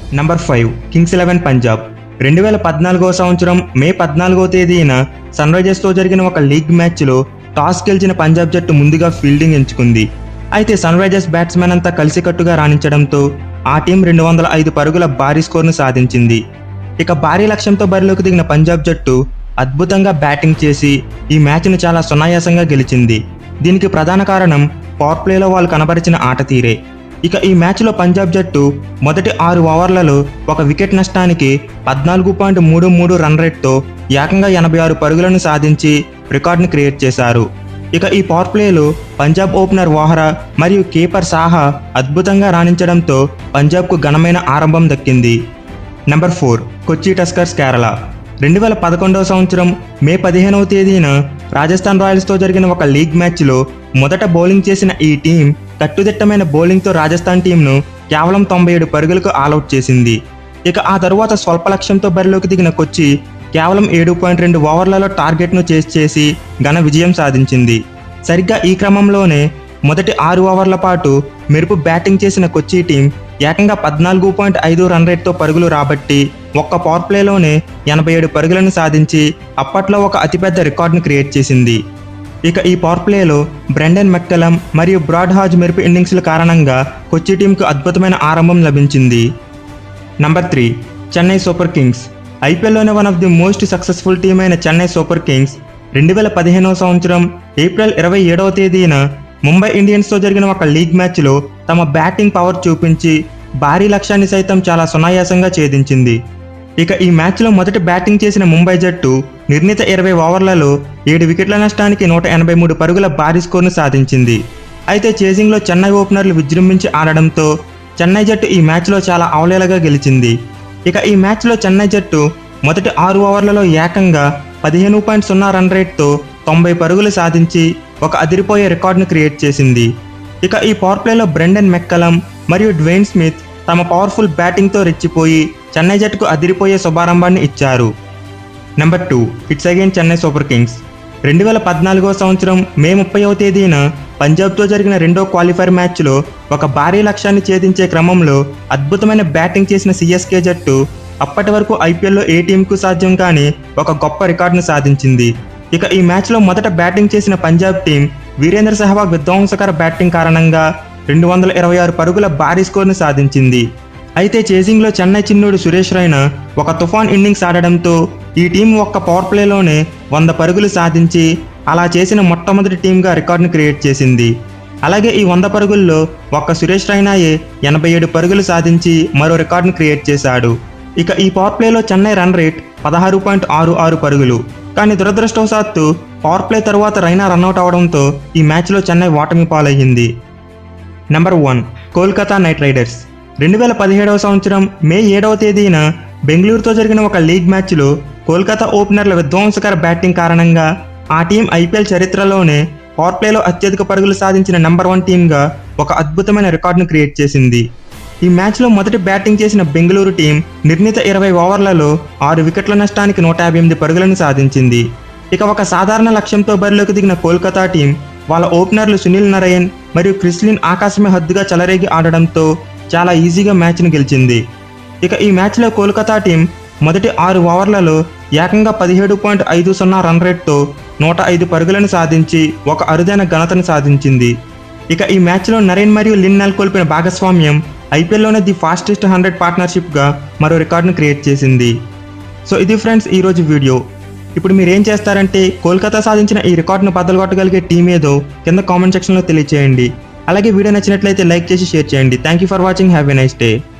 number five kings eleven Punjab రెండు వేల పద్నాలుగో సంవత్సరం మే పద్నాలుగో తేదీన సన్ రైజర్స్తో జరిగిన ఒక లీగ్ మ్యాచ్లో టాస్ గెలిచిన పంజాబ్ జట్టు ముందుగా ఫీల్డింగ్ ఎంచుకుంది అయితే సన్ రైజర్స్ బ్యాట్స్మెన్ అంతా కలిసికట్టుగా రాణించడంతో ఆ టీం రెండు వందల ఐదు పరుగుల భారీ స్కోర్ను సాధించింది ఇక భారీ లక్ష్యంతో బరిలోకి దిగిన పంజాబ్ జట్టు అద్భుతంగా బ్యాటింగ్ చేసి ఈ మ్యాచ్ను చాలా సునాయాసంగా గెలిచింది దీనికి ప్రధాన కారణం పవర్ ప్లేలో వాళ్ళు కనబరిచిన ఆట తీరే ఇక ఈ మ్యాచ్లో పంజాబ్ జట్టు మొదటి ఆరు ఓవర్లలో ఒక వికెట్ నష్టానికి పద్నాలుగు పాయింట్ మూడు మూడు రన్ రేట్తో ఏకంగా ఎనభై ఆరు పరుగులను సాధించి రికార్డును క్రియేట్ చేశారు ఇక ఈ పవర్ ప్లేలో పంజాబ్ ఓపెనర్ వాహరా మరియు కీపర్ సాహా అద్భుతంగా రాణించడంతో పంజాబ్కు ఘనమైన ఆరంభం దక్కింది number four Kochi tuskers Kerala రెండు వేల పదకొండవ సంవత్సరం మే పదిహేనవ తేదీన రాజస్థాన్ రాయల్స్తో జరిగిన ఒక లీగ్ మ్యాచ్లో మొదట బౌలింగ్ చేసిన ఈ టీం కట్టుదిట్టమైన బౌలింగ్తో రాజస్థాన్ టీంను కేవలం తొంభై ఏడు పరుగులకు ఆల్అవుట్ చేసింది ఇక ఆ తరువాత స్వల్ప లక్ష్యంతో బరిలోకి దిగిన కొచ్చి కేవలం ఏడు పాయింట్ రెండు ఓవర్లలో టార్గెట్ను చేసి చేసి ఘన విజయం సాధించింది సరిగ్గా ఈ క్రమంలోనే మొదటి ఆరు ఓవర్ల పాటు మెరుపు బ్యాటింగ్ చేసిన కొచ్చి టీం ఏకంగా పద్నాలుగు పాయింట్ ఐదు రన్ రేట్తో పరుగులు రాబట్టి ఒక్క పవర్ ప్లేలోనే ఎనభై ఏడు పరుగులను సాధించి అప్పట్లో ఒక అతిపెద్ద రికార్డును క్రియేట్ చేసింది ఇక ఈ పవర్ ప్లేలో బ్రెండన్ మెక్కలం మరియు బ్రాడ్ హాజ్ మెరుపు ఇన్నింగ్స్ల కారణంగా కొచ్చి టీంకు అద్భుతమైన ఆరంభం లభించింది number three Chennai super kings ఐపీఎల్లోనే one of the most successful team అయిన చెన్నై సూపర్ కింగ్స్ రెండు వేల పదిహేనవ సంవత్సరం ఏప్రిల్ ఇరవై ఏడవ తేదీన ముంబై ఇండియన్స్తో జరిగిన ఒక లీగ్ మ్యాచ్లో తమ బ్యాటింగ్ పవర్ చూపించి భారీ లక్ష్యాన్ని సైతం చాలా సునాయాసంగా ఛేదించింది ఇక ఈ మ్యాచ్లో మొదటి బ్యాటింగ్ చేసిన ముంబై జట్టు నిర్ణీత ఇరవై ఓవర్లలో ఏడు వికెట్ల నష్టానికి నూట ఎనభై మూడు పరుగుల భారీ స్కోర్ను సాధించింది అయితే చేజింగ్లో చెన్నై ఓపెనర్లు విజృంభించి ఆడడంతో చెన్నై జట్టు ఈ మ్యాచ్లో చాలా అవలేలగా గెలిచింది ఇక ఈ మ్యాచ్లో చెన్నై జట్టు మొదటి ఆరు ఓవర్లలో ఏకంగా పదిహేను పాయింట్ సున్నా రన్ రేట్తో తొంభై పరుగులు సాధించి ఒక అదిరిపోయే రికార్డును క్రియేట్ చేసింది ఇక ఈ పవర్ ప్లేలో బ్రెండన్ మెక్కలం మరియు డ్వేన్ స్మిత్ తమ పవర్ఫుల్ బ్యాటింగ్తో రెచ్చిపోయి చెన్నై జట్టుకు అదిరిపోయే శుభారంభాన్ని ఇచ్చారు number two it's again Chennai super kings రెండు వేల పద్నాలుగో సంవత్సరం మే ముప్పైవ తేదీన పంజాబ్తో జరిగిన రెండో క్వాలిఫైర్ మ్యాచ్లో ఒక భారీ లక్ష్యాన్ని ఛేదించే క్రమంలో అద్భుతమైన బ్యాటింగ్ చేసిన సిఎస్కే జట్టు అప్పటి వరకు ఐపీఎల్లో ఏ టీంకు సాధ్యం కాని ఒక గొప్ప రికార్డును సాధించింది ఇక ఈ మ్యాచ్లో మొదట బ్యాటింగ్ చేసిన పంజాబ్ టీం వీరేంద్ర సెహ్వాగ్ విధ్వంసకర బ్యాటింగ్ కారణంగా రెండు వందల ఇరవై ఆరు పరుగుల భారీ స్కోర్ను సాధించింది అయితే చేజింగ్లో చెన్నై చిన్నుడు సురేష్ రైనా ఒక తుఫాన్ ఇన్నింగ్స్ ఆడడంతో ఈ టీం ఒక్క పవర్ ప్లేలోనే వంద పరుగులు సాధించి అలా చేసిన మొట్టమొదటి టీంగా రికార్డును క్రియేట్ చేసింది అలాగే ఈ వంద పరుగుల్లో ఒక్క సురేష్ రైనాయే ఎనభై ఏడు పరుగులు సాధించి మరో రికార్డును క్రియేట్ చేశాడు ఇక ఈ పవర్ ప్లేలో చెన్నై రన్ రేట్ పదహారు పాయింట్ ఆరు ఆరు పరుగులు కానీ దురదృష్టవశాత్తు పవర్ ప్లే తరువాత రైనా రన్అట్ అవడంతో ఈ మ్యాచ్లో చెన్నై ఓటమి పాలయ్యింది number one Kolkata knight riders రెండు వేల పదిహేడవ సంవత్సరం మే ఏడవ తేదీన బెంగళూరుతో జరిగిన ఒక లీగ్ మ్యాచ్లో కోల్కతా ఓపెనర్ల విధ్వంసకర బ్యాటింగ్ కారణంగా ఆ టీం ఐపీఎల్ చరిత్రలోనే పవర్ ప్లేలో అత్యధిక పరుగులు సాధించిన నెంబర్ వన్ టీంగా ఒక అద్భుతమైన రికార్డును క్రియేట్ చేసింది ఈ మ్యాచ్లో మొదటి బ్యాటింగ్ చేసిన బెంగళూరు టీం నిర్ణీత ఇరవై ఓవర్లలో ఆరు వికెట్ల నష్టానికి నూట యాభై ఎనిమిది పరుగులను సాధించింది ఇక ఒక సాధారణ లక్ష్యంతో బరిలోకి దిగిన కోల్కతా టీం వాళ్ళ ఓపెనర్లు సునీల్ నారాయణ్ మరియు క్రిస్లిన్ ఆకాశమే హద్దుగా చెలరేగి ఆడడంతో చాలా ఈజీగా మ్యాచ్ను గెలిచింది ఇక ఈ మ్యాచ్లో కోల్కతా టీం మొదటి ఆరు ఓవర్లలో ఏకంగా పదిహేడు పాయింట్ ఐదు సున్నా రన్ రేట్తో నూట ఐదు పరుగులను సాధించి ఒక అరుదైన ఘనతను సాధించింది ఇక ఈ మ్యాచ్లో నరేన్ మరియు లిన్ నెలకొల్పిన భాగస్వామ్యం ఐపీఎల్లోనే ది ఫాస్టెస్ట్ హండ్రెడ్ పార్ట్నర్షిప్గా మరో రికార్డును క్రియేట్ చేసింది సో ఇది ఫ్రెండ్స్ ఈరోజు వీడియో ఇప్పుడు మీరు ఏం చేస్తారంటే కోల్కతా సాధించిన ఈ రికార్డును బద్దలు కొట్టగలిగే టీం ఏదో కింద కామెంట్ సెక్షన్లో తెలియచేయండి అలాగే వీడియో నచ్చినట్లయితే లైక్ చేసి షేర్ చేయండి thank you for watching have a nice day